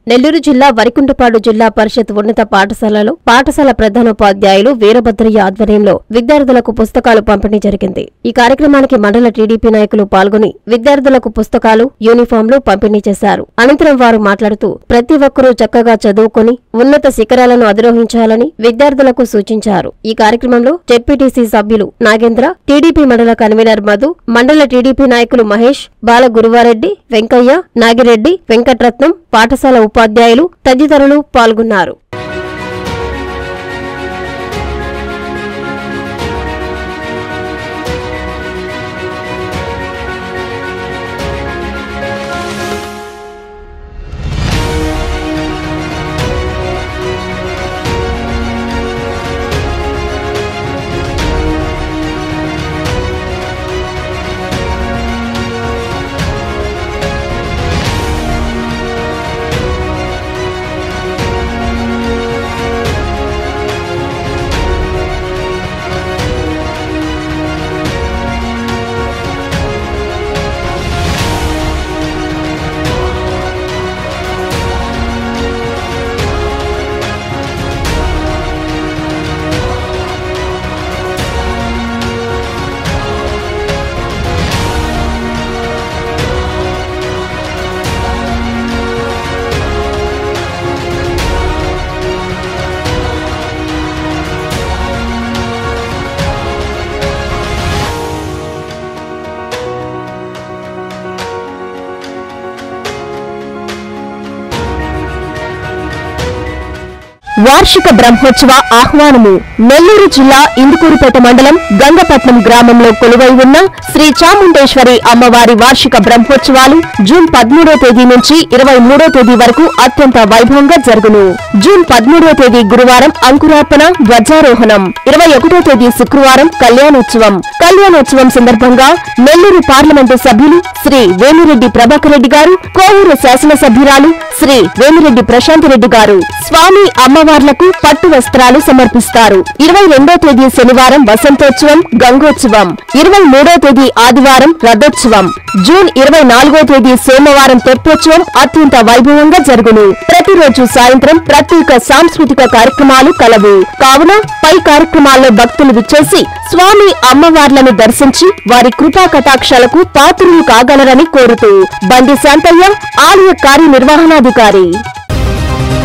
నెల్లూరు జిల్లా వరికుంటపాడు జిల్లా పరిషత్ ఉన్నత పాఠశాలలో పాఠశాల ప్రధానోపాధ్యాయులు వీరభద్రయ్య ఆధ్వర్యంలో విద్యార్థులకు పుస్తకాలు పంపిణీ జరిగింది ఈ కార్యక్రమానికి మండల టీడీపీ నాయకులు పాల్గొని విద్యార్థులకు పుస్తకాలు యూనిఫాంలు పంపిణీ చేశారు అనంతరం వారు మాట్లాడుతూ ప్రతి ఒక్కరూ చక్కగా చదువుకొని ఉన్నత శిఖరాలను అధిరోహించాలని విద్యార్థులకు సూచించారు ఈ కార్యక్రమంలో జెడ్పీటీసీ సభ్యులు నాగేంద్ర టీడీపీ మండల కన్వీనర్ మధు మండల టీడీపీ నాయకులు మహేష్ బాల గురువారెడ్డి వెంకయ్య నాగిరెడ్డి వెంకట్రత్నం పాఠశాల ఉపాధ్యాయులు తదితరులు పాల్గొన్నారు వార్షిక బ్రహ్మోత్సవ ఆహ్వానము నెల్లూరు జిల్లా ఇందుకూరుపేట మండలం గంగపట్నం గ్రామంలో కొలువై ఉన్న శ్రీ చాముండేశ్వరి అమ్మవారి వార్షిక బ్రహ్మోత్సవాలు జూన్ పదమూడో తేదీ నుంచి ఇరవై మూడో తేదీ వరకు అత్యంత వైభవంగా జరుగును జూన్ పదమూడో తేదీ గురువారం అంకురార్పణ ధ్వజారోహణం ఇరవై ఒకటో తేదీ శుక్రవారం కళ్యాణోత్సవం కళ్యాణోత్సవం సందర్భంగా నెల్లూరు పార్లమెంటు సభ్యులు శ్రీ వేమిరెడ్డి ప్రభాకర్ రెడ్డి గారు కోవూరు శాసనసభ్యురాలు శ్రీ వేమిరెడ్డి ప్రశాంత్ రెడ్డి గారు స్వామి అమ్మవార్లకు పట్టు వస్త్రాలు సమర్పిస్తారు ఇరవై రెండో తేదీ శనివారం వసంతోత్సవం గంగోత్సవం ఇరవై మూడో తేదీ ఆదివారం రథోత్సవం జూన్ ఇరవై నాలుగో తేదీ సోమవారం తెప్పోత్సవం అత్యంత వైభవంగా జరుగును ప్రతిరోజు సాయంత్రం ప్రత్యేక సాంస్కృతిక కార్యక్రమాలు కలవు కావున పై కార్యక్రమాల్లో భక్తులు విచ్చేసి స్వామి అమ్మవార్లను దర్శించి వారి కృపా కటాక్షాలకు పాత్రులు కాగలరని కోరుతూ బండి శాంతయ్య ఆలయ కార్యనిర్వహణాధికారి